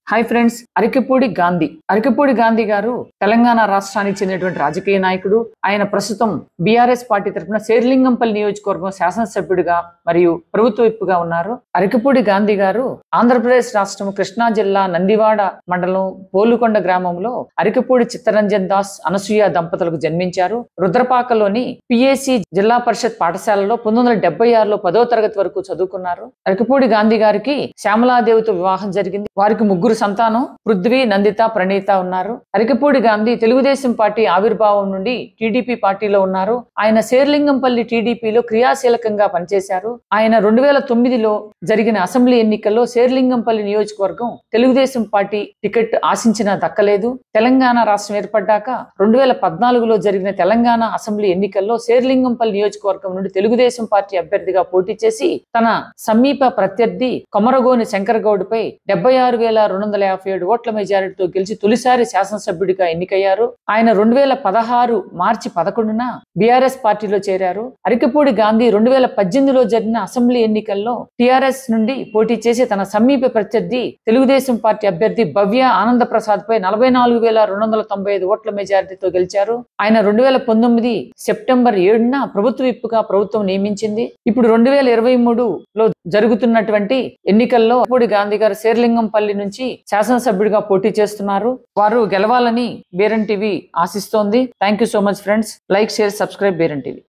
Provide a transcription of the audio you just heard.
hi friends Arikepudi Gandhi Arikepudi Gandhi garu Telangana రాష్ట్రానికి చెందినటువంటి రాజకీయ నాయకుడు ఆయన ప్రస్తుతం బీఆర్ఎస్ పార్టీ తరఫున శేర్లింగంపల్లి నియోజకవర్గం శాసనసభ్యుడిగా మరియు ప్రభుత్వ విప్పుగా ఉన్నారు అరికెపూడి గాంధీ గారు ఆంధ్రప్రదేశ్ రాష్ట్రం కృష్ణా జిల్లా నందివాడ మండలం పోలుకొండ గ్రామంలో అరికెపూడి చిత్తరంజన్ దాస్ అనసూయ దంపతులకు జన్మించారు రుద్రపాకలోని పిఏసి జిల్లా పరిషత్ పాఠశాలలో పంతొమ్మిది వందల డెబ్బై ఆరులో పదో తరగతి వరకు చదువుకున్నారు అరికపూడి గాంధీ గారికి శ్యామలాదేవితో వివాహం జరిగింది వారికి ముగ్గురు సంతానం పృథ్వీ నందిత ప్రణీత ఉన్నారు అరికపూడి గాంధీ తెలుగుదేశం పార్టీ ఆవిర్భావం నుండి టీడీపీ పార్టీలో ఉన్నారు ఆయన శేర్లింగంపల్లి టీడీపీలో క్రియాశీలకంగా పనిచేశారు ఆయన రెండు వేల తొమ్మిదిలో జరిగిన అసెంబ్లీ ఎన్నికల్లో శేర్లింగంపల్లి నియోజకవర్గం తెలుగుదేశం పార్టీ టికెట్ ఆశించినా దక్కలేదు తెలంగాణ రాష్ట్రం ఏర్పడ్డాక రెండు వేల పద్నాలుగులో జరిగిన తెలంగాణ అసెంబ్లీ ఎన్నికల్లో శేర్లింగంపల్లి నియోజకవర్గం నుండి తెలుగుదేశం పార్టీ అభ్యర్థిగా పోటీ చేసి తన సమీప ప్రత్యర్థి కొమరగోని శంకరగౌడ్పై డెబ్బై ఆరు వేల రెండు వందల యాభై ఏడు ఓట్ల మెజారిటీతో గెలిచి తొలిసారి శాసనసభ్యుడిగా ఎన్నికయ్యారు ఆయన రెండు వేల పదహారు మార్చి పదకొండున బీఆర్ఎస్ పార్టీలో చేరారు అరికపూడి గాంధీ రెండు వేల పద్దెనిమిదిలో జరిగిన అసెంబ్లీ ఎన్నికల్లో టిఆర్ఎస్ నుండి పోటీ చేసి తన సమీప ప్రత్యర్థి తెలుగుదేశం పార్టీ అభ్యర్థి భవ్య ఆనంద ప్రసాద్ పై నలభై నాలుగు వేల రెండు వందల తొంభై ఐదు ఓట్ల మెజారిటీతో గెలిచారు ఆయన రెండు వేల పంతొమ్మిది సెప్టెంబర్ ఏడున ప్రభుత్వ విప్పుగా ప్రభుత్వం నియమించింది ఇప్పుడు రెండు వేల ఇరవై మూడులో జరుగుతున్నటువంటి ఎన్నికల్లో అప్పుడు గాంధీ గారు శేర్లింగంపల్లి నుంచి శాసనసభ్యుడిగా పోటీ చేస్తున్నారు వారు గెలవాలని బేరన్ టీవీ ఆశిస్తోంది thank you so much friends like share subscribe బేరన్ టీవీ